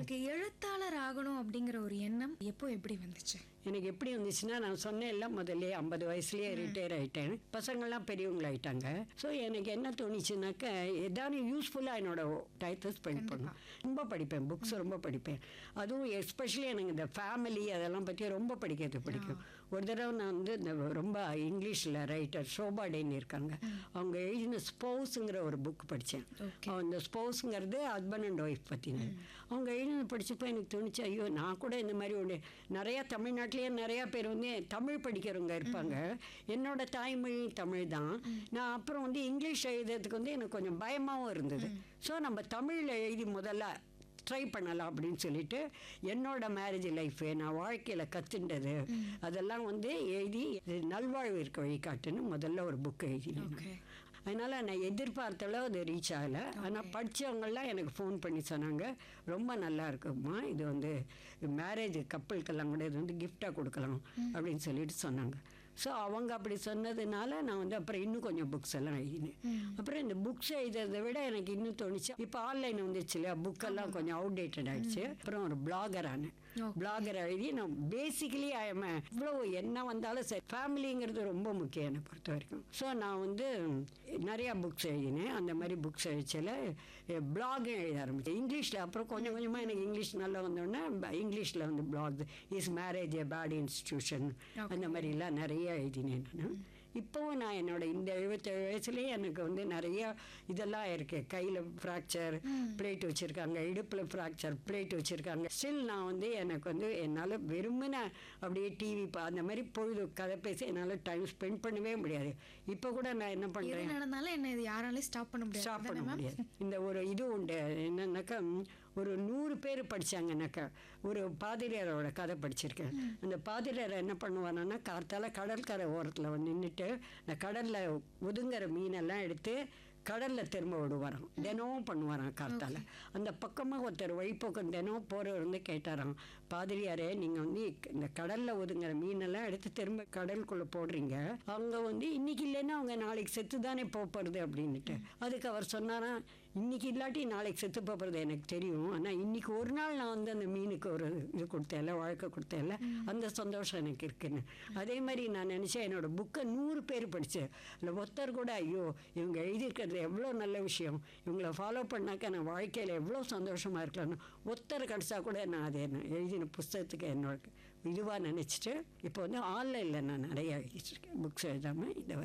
உங்களுக்கு எழுத்தாளர் ஆகணும் அப்படிங்கிற ஒரு எண்ணம் எப்போ எப்படி வந்துச்சு எனக்கு எப்படி வந்துச்சுன்னா நான் சொன்னேன்ல முதல்ல ஐம்பது வயசுலயே ரிட்டையர் ஆயிட்டேன் பசங்கள்லாம் பெரியவங்களாயிட்டாங்க ஸோ எனக்கு என்ன தோணுச்சுனாக்க ஏதாவது யூஸ்ஃபுல்லாக என்னோட டயத்தை ஸ்பெண்ட் பண்ணும் ரொம்ப படிப்பேன் புக்ஸ் ரொம்ப படிப்பேன் அதுவும் எஸ்பெஷலி எனக்கு இந்த ஃபேமிலி அதெல்லாம் பற்றி ரொம்ப படிக்கிறது பிடிக்கும் ஒரு தடவை நான் வந்து இந்த ரொம்ப இங்கிலீஷில் ரைட்டர் ஷோபா டேன் இருக்காங்க அவங்க எழுதின ஸ்போஸுங்கிற ஒரு புக் படித்தேன் Okay. அந்த ஸ்போஸுங்கிறது ஹஸ்பண்ட் அண்ட் ஒய்ஃப் பற்றினது அவங்க எழுதின படிச்சப்போ எனக்கு தோணுச்சு ஐயோ நான் கூட இந்த மாதிரி ஒன்று நிறையா தமிழ்நாட்டிலேயே நிறையா பேர் வந்து தமிழ் படிக்கிறவங்க இருப்பாங்க என்னோட தாய்மொழி தமிழ் தான் நான் அப்புறம் வந்து இங்கிலீஷ் எழுதுறதுக்கு வந்து எனக்கு கொஞ்சம் பயமாகவும் இருந்தது ஸோ நம்ம தமிழில் எழுதி முதல்ல ட்ரை பண்ணலாம் அப்படின்னு சொல்லிட்டு என்னோட மேரேஜ் லைஃபு நான் வாழ்க்கையில் கற்றுண்டது அதெல்லாம் வந்து எழுதி நல்வாழ்வு இருக்க வழிகாட்டுன்னு முதல்ல ஒரு புக் எழுதினேன் நான். Okay. அதனால் நான் எதிர்பார்த்த அளவு அது ரீச் ஆகலை ஆனால் படித்தவங்கெல்லாம் எனக்கு ஃபோன் பண்ணி சொன்னாங்க ரொம்ப நல்லா இருக்கும்மா இது வந்து மேரேஜ் கப்பலுக்கெல்லாம் கூட இது வந்து கிஃப்டாக கொடுக்கலாம் அப்படின்னு சொல்லிட்டு சொன்னாங்க ஸோ அவங்க அப்படி சொன்னதுனால நான் வந்து அப்புறம் இன்னும் கொஞ்சம் புக்ஸ் எல்லாம் எழுதினேன் அப்புறம் இந்த புக்ஸ் எழுதுறதை விட எனக்கு இன்னும் தோணுச்சு இப்போ ஆன்லைன் வந்துச்சு இல்லையா புக்கெல்லாம் கொஞ்சம் அவுடேட்டட் ஆயிடுச்சு அப்புறம் ஒரு பிளாகர் ஆனேன் Okay. பிளாகர் எழுதி நான் பேசிக்கலி ஐஎம் இவ்வளோ என்ன வந்தாலும் சரி ஃபேமிலிங்கிறது ரொம்ப முக்கியம் என்னை பொறுத்த வரைக்கும் ஸோ நான் வந்து நிறையா புக்ஸ் எழுதினேன் அந்த மாதிரி புக்ஸ் எழுதிச்சில் பிளாகும் எழுத ஆரம்பித்தேன் இங்கிலீஷில் அப்புறம் கொஞ்சம் கொஞ்சமாக எனக்கு இங்கிலீஷ் நல்லா வந்தோடனே இங்கிலீஷில் வந்து blog is marriage a bad institution அந்த மாதிரிலாம் நிறைய எழுதினேன் நான் இப்போவும் நான் என்னோட இந்த எழுபத்தேழு வயசுலேயே எனக்கு வந்து நிறைய இதெல்லாம் இருக்கு கையில் ஃப்ராக்சர் பிளேட் வச்சுருக்காங்க இடுப்பில் ஃப்ராக்சர் பிளேட் வச்சுருக்காங்க ஸ்டில் நான் வந்து எனக்கு வந்து என்னால் வெறுமனே அப்படியே டிவி அந்த மாதிரி பொழுது கதை பேசி என்னால் டைம் ஸ்பெண்ட் பண்ணவே முடியாது இப்போ கூட நான் என்ன எது பண்ணுறேன் நடந்தாலும் என்ன இது யாராலையும் ஸ்டாப் பண்ண முடியாது ஸ்டாப் பண்ண அதானே ma'am? முடியாது இந்த ஒரு இது உண்டு என்னன்னாக்கா ம், ஒரு நூறு பேர் படிச்சாங்கன்னாக்கா ஒரு பாதிரியாரோட கதை படிச்சிருக்கேன் அந்த பாதிரியார் என்ன பண்ணுவாங்கன்னா கார்த்தால கடற்கரை ஓரத்தில் வந்து நின்றுட்டு இந்த கடலில் ஒதுங்குற மீனெல்லாம் எடுத்து கடலில் திரும்ப விடுவாராம் தினமும் பண்ணுவாராம் கார்த்தால அந்த பக்கமாக ஒருத்தர் வழிப்போக்கம் தினம் போகிறவர் வந்து கேட்டாராம் பாதிரியாரே நீங்கள் வந்து இந்த கடலில் ஒதுங்குற மீனெல்லாம் எடுத்து திரும்ப கடலுக்குள்ளே போடுறீங்க அவங்க வந்து இன்னைக்கு இல்லைன்னா அவங்க நாளைக்கு செத்து தானே போகிறது அப்படின்னுட்டு அதுக்கு அவர் சொன்னாராம் இன்னைக்கு இல்லாட்டி நாளைக்கு செத்து போகிறது எனக்கு தெரியும் ஆனால் இன்னைக்கு ஒரு நாள் நான் வந்து அந்த மீனுக்கு ஒரு இது கொடுத்தேன்ல வாழ்க்கை கொடுத்தேன்ல அந்த சந்தோஷம் எனக்கு இருக்குன்னு அதே மாதிரி நான் நினச்சேன் என்னோட புக்கை நூறு பேர் படித்தேன் இல்லை ஒருத்தர் கூட ஐயோ இவங்க எழுதியிருக்கிறது எவ்வளோ நல்ல விஷயம் இவங்கள ஃபாலோ பண்ணாக்க நான் வாழ்க்கையில் எவ்வளோ சந்தோஷமாக இருக்கலாம்னு ஒருத்தர் கிடச்சா கூட நான் அதை நான் எழுதின புஸ்தகத்துக்கு என்னோட இதுவாக நினச்சிட்டு இப்போ வந்து ஆன்லைனில் நான் நிறைய எழுதிட்டு இருக்கேன் புக்ஸ் எழுதாமல் இதை